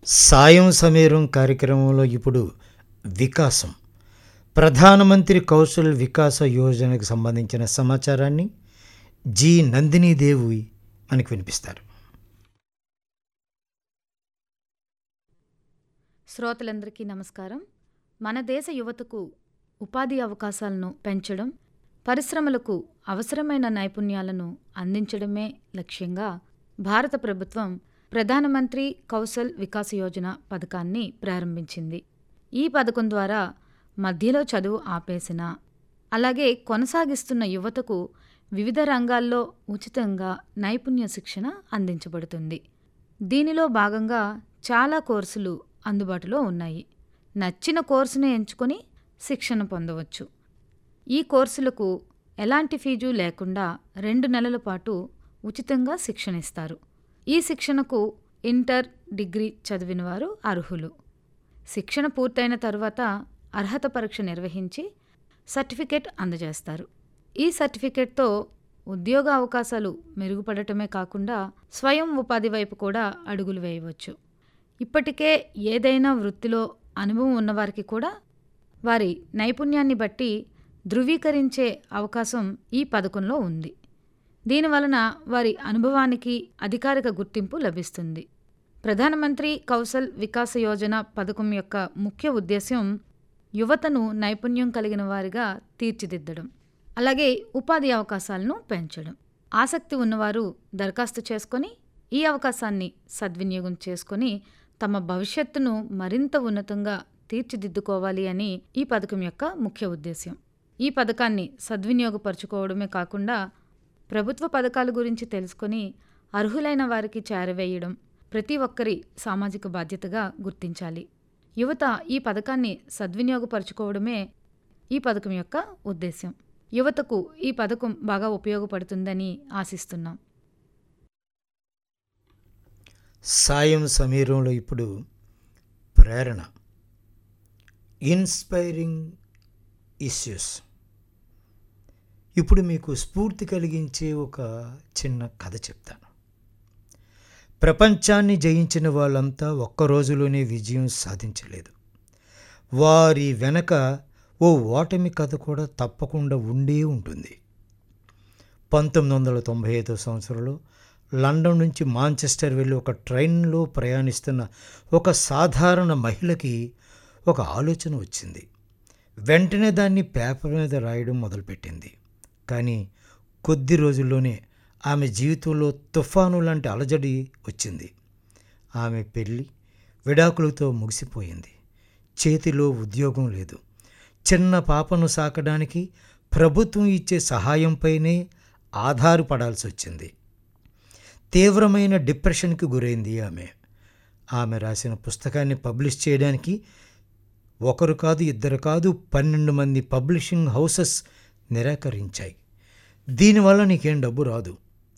సాయం సమీరం కార్యక్రమంలో ఇప్పుడు వికాసం ప్రధానమంత్రి కౌశల్ వికాస యోజనకు సంబంధించిన సమాచారాన్ని జి నందిని దేవి మనకు వినిపిస్తారు శ్రోతలందరికీ నమస్కారం మన దేశ యువతకు ఉపాధి అవకాశాలను పెంచడం పరిశ్రమలకు అవసరమైన నైపుణ్యాలను అందించడమే లక్ష్యంగా భారత ప్రభుత్వం ప్రధానమంత్రి కౌశల్ వికాస్ యోజన పథకాన్ని ప్రారంభించింది ఈ పథకం ద్వారా మధ్యలో చదువు ఆపేసిన అలాగే కొనసాగిస్తున్న యువతకు వివిధ రంగాల్లో ఉచితంగా నైపుణ్య శిక్షణ అందించబడుతుంది దీనిలో భాగంగా చాలా కోర్సులు అందుబాటులో ఉన్నాయి నచ్చిన కోర్సును ఎంచుకొని శిక్షణ పొందవచ్చు ఈ కోర్సులకు ఎలాంటి ఫీజు లేకుండా రెండు నెలల పాటు ఉచితంగా శిక్షణ ఇస్తారు ఈ శిక్షణకు ఇంటర్ డిగ్రీ చదివిన వారు అర్హులు శిక్షణ పూర్తయిన తర్వాత అర్హత పరీక్ష నిర్వహించి సర్టిఫికేట్ అందజేస్తారు ఈ సర్టిఫికేట్తో ఉద్యోగ అవకాశాలు మెరుగుపడటమే కాకుండా స్వయం ఉపాధి వైపు కూడా అడుగులు వేయవచ్చు ఇప్పటికే ఏదైనా వృత్తిలో అనుభవం ఉన్నవారికి కూడా వారి నైపుణ్యాన్ని బట్టి ధృవీకరించే అవకాశం ఈ పథకంలో ఉంది దీనివలన వారి అనుభవానికి అధికారిక గుర్తింపు లభిస్తుంది ప్రధానమంత్రి కౌశల్ వికాస యోజన పథకం యొక్క ముఖ్య ఉద్దేశ్యం యువతను నైపుణ్యం కలిగిన వారిగా తీర్చిదిద్దడం అలాగే ఉపాధి అవకాశాలను పెంచడం ఆసక్తి ఉన్నవారు దరఖాస్తు చేసుకొని ఈ అవకాశాన్ని సద్వినియోగం చేసుకొని తమ భవిష్యత్తును మరింత ఉన్నతంగా తీర్చిదిద్దుకోవాలి అని ఈ పథకం యొక్క ముఖ్య ఉద్దేశ్యం ఈ పథకాన్ని సద్వినియోగపరచుకోవడమే కాకుండా ప్రభుత్వ పథకాల గురించి తెలుసుకొని అర్హులైన వారికి చేరవేయడం ప్రతి ఒక్కరి సామాజిక బాధ్యతగా గుర్తించాలి యువత ఈ పథకాన్ని సద్వినియోగపరచుకోవడమే ఈ పథకం యొక్క ఉద్దేశ్యం యువతకు ఈ పథకం బాగా ఉపయోగపడుతుందని ఆశిస్తున్నాం సాయం సమీరంలో ఇప్పుడు ప్రేరణ ఇన్స్పైరింగ్ ఇష్యూస్ ఇప్పుడు మీకు స్ఫూర్తి కలిగించే ఒక చిన్న కథ చెప్తాను ప్రపంచాన్ని జయించిన వాళ్ళంతా ఒక్క రోజులోనే విజయం సాధించలేదు వారి వెనక ఓ ఓటమి కథ కూడా తప్పకుండా ఉండే ఉంటుంది పంతొమ్మిది వందల తొంభై ఐదో సంవత్సరంలో లండన్ నుంచి మాంచెస్టర్ వెళ్ళి ఒక ట్రైన్లో ప్రయాణిస్తున్న ఒక సాధారణ మహిళకి ఒక ఆలోచన వచ్చింది వెంటనే దాన్ని పేపర్ మీద రాయడం మొదలుపెట్టింది కానీ కొద్ది రోజుల్లోనే ఆమె జీవితంలో తుఫాను లాంటి అలజడి వచ్చింది ఆమె పెళ్ళి విడాకులతో ముగిసిపోయింది చేతిలో ఉద్యోగం లేదు చిన్న పాపను సాకడానికి ప్రభుత్వం ఇచ్చే సహాయంపైనే ఆధారపడాల్సి వచ్చింది తీవ్రమైన డిప్రెషన్కి గురైంది ఆమె ఆమె రాసిన పుస్తకాన్ని పబ్లిష్ చేయడానికి ఒకరు కాదు ఇద్దరు కాదు పన్నెండు మంది పబ్లిషింగ్ హౌసెస్ నిరాకరించాయి దీనివల్ల నీకేం డబ్బు రాదు